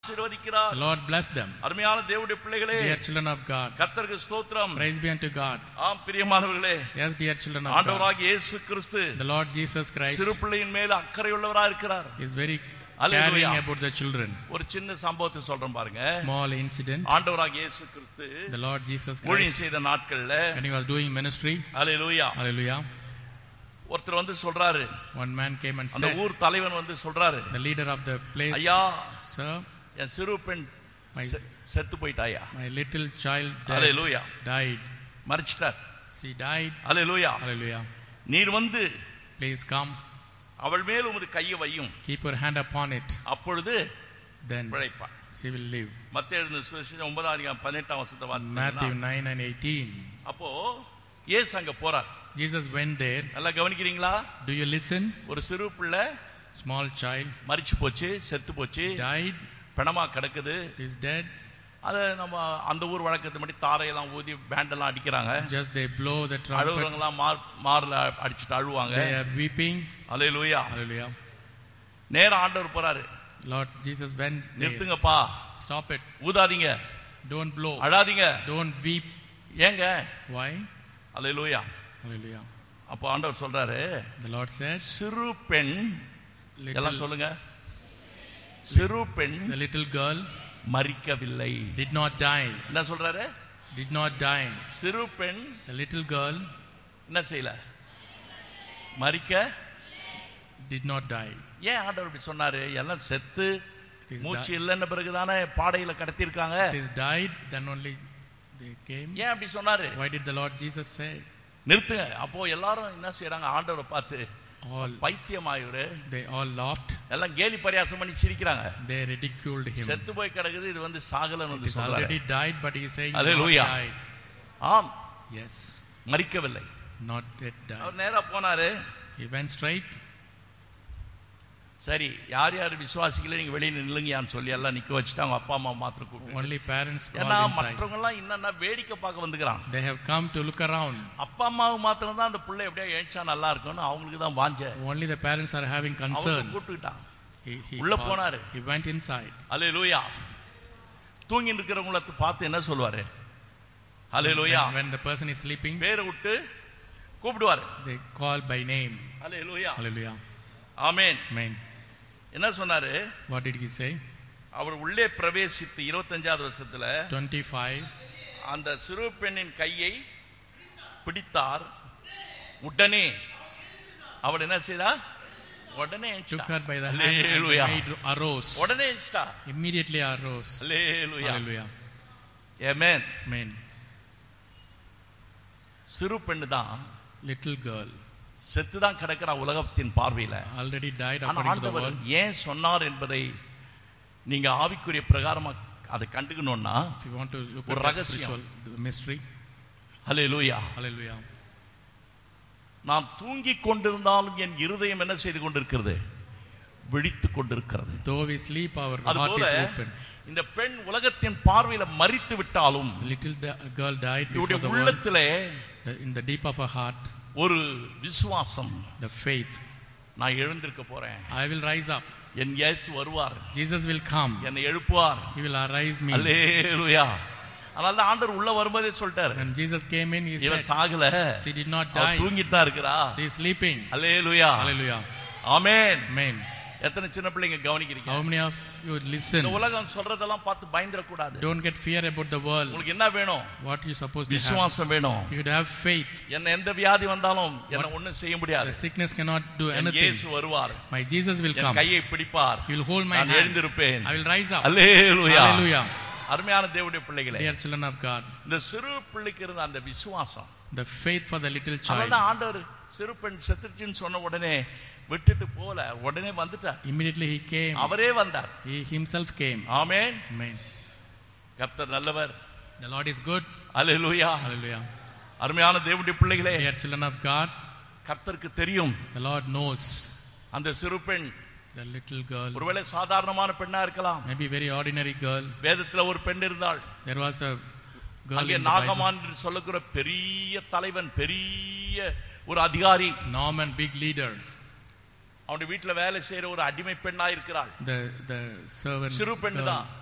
ஆசீர்வதிக்கிறார் The Lord bless them. அருமையான தேவனுடைய பிள்ளைகளே Dear children of God, கர்த்தருக்கு ஸ்தோத்திரம் praise be unto God. ஆம் பிரியமானவர்களே Yes, dear children of God, ஆண்டவராகிய இயேசு கிறிஸ்து the Lord Jesus Christ சிறு பிள்ளையின் மேல அக்கறையுள்ளவரா இருக்கிறார் is very Hallelujah. caring about the children. ஒரு சின்ன சம்பவத்தை சொல்றேன் பாருங்க Small incident. ஆண்டவராகிய இயேசு கிறிஸ்து The Lord Jesus ஊழியம் Christ, செய்த நாட்கள்ல when he was doing ministry, hallelujah hallelujah, ஒருத்தர் வந்து சொல்றாரு one man came and அந்த said, ஊர் தலைவன் வந்து சொல்றாரு the leader of the place, ஐயா Sir, என் சிறு பெண் My- செ- செத்து போயிட்டாயா my little child died. Hallelujah died. மறிச்சிட்டார் She died. Hallelujah Hallelujah. நீர் வந்து Please come, அவள் மேல் உமது கையை வையும் keep your hand upon it, அப்பொழுது then பிழைப்பாள் she will live. மத்திய எழுந்த சுவிசேஷம் ஒன்பதாம் அதிகாரம் பதினெட்டாம் வருஷத்தை Matthew வாசித்தீங்கன்னா 9 and 18. அப்போ ஏசு அங்க போறார் Jesus went there. நல்லா கவனிக்கிறீங்களா Do you listen? ஒரு சிறு பிள்ளை Small child மறிச்சு போச்சு செத்து போச்சு died, பிணமா கிடக்குது is dead. அதை நம்ம அந்த ஊர் வழக்கத்து மட்டி தாரையெல்லாம் ஊதி பேண்டெல்லாம் அடிக்கிறாங்க Just they blow the trumpet. அழுகுறவங்களாம் மார் மார்ல அடிச்சுட்டு அழுவாங்க They are weeping. Hallelujah Hallelujah. நேரம் ஆண்டவர் போறாரு Lord Jesus went there. நிறுத்துங்கப்பா Stop it. ஊதாதீங்க Don't blow. அழாதீங்க Don't weep. ஏங்க Why? Hallelujah Hallelujah. அப்போ ஆண்டவர் சொல்றாரு The Lord said, சிறு பெண் எல்லாம் little, சொல்லுங்க சிறு பெண் the little girl மறிக்கவில்லை did not die. என்ன சொல்றாரு Did not die. சிறு பெண் The little girl என்ன செய்யல மறிக்க did not die. ஏன் ஆண்டவர் இப்படி சொன்னாரு எல்லாம் செத்து It is, மூச்சு di- இல்லைன்ன பிறகுதானே பாடையில கடத்திருக்காங்க it is died, then only they came. ஏன் அப்படி சொன்னாரு Why did the Lord Jesus say? நிறுத்துங்க அப்போ எல்லாரும் என்ன செய்யறாங்க ஆண்டவரை பார்த்து All பைத்தியமாயிரு they all laughed. எல்லாம் கேலி பரியாசம் பண்ணி சிரிக்கிறாங்க They ridiculed him. செத்து போய் கிடக்குது இது வந்து சாகலன்னு It வந்து is சொல்றாரு already died, but he is saying not Hallelujah. died. ஆம் Yes, மறிக்கவில்லை not yet died. அவர் நேரா போனாரு He went straight. சரி யார் யார் விசுவாசிக்கல நீங்க வெளியே நில்லுங்கயான்னு சொல்லி எல்லாம் நிக்க வச்சுட்டு அவங்க அப்பா அம்மா மாத்திரம் கூப்பிட்டு Only parents ஏன்னா called inside. மற்றவங்க எல்லாம் என்னன்னா வேடிக்கை பார்க்க வந்துக்கிறான் They have come to look around. அப்பா அம்மாவுக்கு மாத்திரம் தான் அந்த பிள்ளை எப்படியா ஏழ்ச்சா நல்லா இருக்கும்னு அவங்களுக்கு தான் வாஞ்ச Only the parents are having அவங்க concern. கூப்பிட்டுக்கிட்டான் He, he, உள்ள called- போனாரு. he went inside. அலே லூயா தூங்கி இருக்கிறவங்கள பார்த்து என்ன சொல்லுவாரு அலே லூயா When, when the person is sleeping, பேரை விட்டு கூப்பிடுவாரு they call by name. அலே லூயா Hallelujah. ஆமேன் Amen. என்ன சொன்னாரு What did he say? அவர் உள்ளே பிரவேசித்து இருபத்தஞ்சாவது வருஷத்துல 25. அந்த சிறு பெண்ணின் கையை பிடித்தார் உடனே அவள் என்ன செய்தா உடனே Took எந்திரிச்சிட்டா. her by the hand and the Hallelujah. maid arose. உடனே எந்திரிச்சிட்டா. Immediately arose. Hallelujah. Hallelujah. Amen. Amen. சிறு பெண்ணு தான் Little girl செத்து தான் கிடக்கிற உலகத்தின் பார்வையில already died ஆனா according to the ஆண்டவர் world. ஏன் சொன்னார் என்பதை நீங்க ஆவிக்குரிய பிரகாரமா அதை கண்டுக்கணும்னா If you want to look ஒரு at the ரகசியம். spiritual the mystery, hallelujah hallelujah. நான் தூங்கிக் கொண்டிருந்தாலும் என் இருதயம் என்ன செய்து கொண்டிருக்கிறது விழித்துக் கொண்டிருக்கிறது Though we sleep, our heart அதுபோல is open. இந்த பெண் உலகத்தின் பார்வையில மறித்து விட்டாலும் The little da- girl died இவருடைய before the world. உள்ளத்திலே The, in the deep of her heart, ஒரு விசுவாசம் the faith. நான் எழுந்திருக்க போறேன் I will rise up. என் இயேசு வருவார் Jesus will come. என்னை எழுப்புவார் He will arise me. அல்லேலூயா அதனால தான் ஆண்டவர் உள்ள வரும்போதே சொல்லிட்டாரு When Jesus came in, he இவன் said, Sagala She did not அவ die. தூங்கிட்டு தான் இருக்கிறா She is sleeping. Hallelujah Hallelujah. Amen Amen. எத்தனை சின்ன பிள்ளைங்க கவனிக்கிறீங்க How many of you இந்த listen? உலகம் சொல்றதெல்லாம் பார்த்து பயந்துட கூடாது Don't get fear about the world. உங்களுக்கு என்ன வேணும் What you supposed to have. விசுவாசம் வேணும் You should have faith. என்ன எந்த வியாதி வந்தாலும் என்ன ஒண்ணும் செய்ய The முடியாது sickness cannot do N anything. இயேசு வருவார் My Jesus will N come. கையை பிடிப்பார் He will hold my நான் hand. எழுந்திருப்பேன் I will rise up. Hallelujah Hallelujah. அருமையான தேவனுடைய பிள்ளைகளே Dear children of God, இந்த சிறு பிள்ளைக்கு இருந்த அந்த விசுவாசம் the faith for the little child. அதனால ஆண்டவர் சிறு பெண் செத்துருச்சுன்னு சொன்ன உடனே விட்டுட்டு போல உடனே வந்துட்டார் Immediately he came. அவரே வந்தார் He himself came. Amen Amen. கர்த்தர் நல்லவர் The Lord is good. Hallelujah Hallelujah. அருமையான தேவனுடைய பிள்ளைகளே Dear children of God, கர்த்தருக்கு தெரியும் the Lord knows அந்த சிறு பெண் the little girl, ஒருவேளை சாதாரணமான பெண்ணா இருக்கலாம் maybe very ordinary girl. வேதத்துல ஒரு பெண் இருந்தாள் There was a girl அங்கே in the Bible, நாகமான் என்று சொல்லுகிற பெரிய தலைவன் பெரிய ஒரு அதிகாரி Norman, big leader. அவனுடைய வீட்டுல வேலை செய்யற ஒரு அடிமை பெண்ணா இருக்கிறாள் the, the servant சிறு பெண்ணு girl, தான்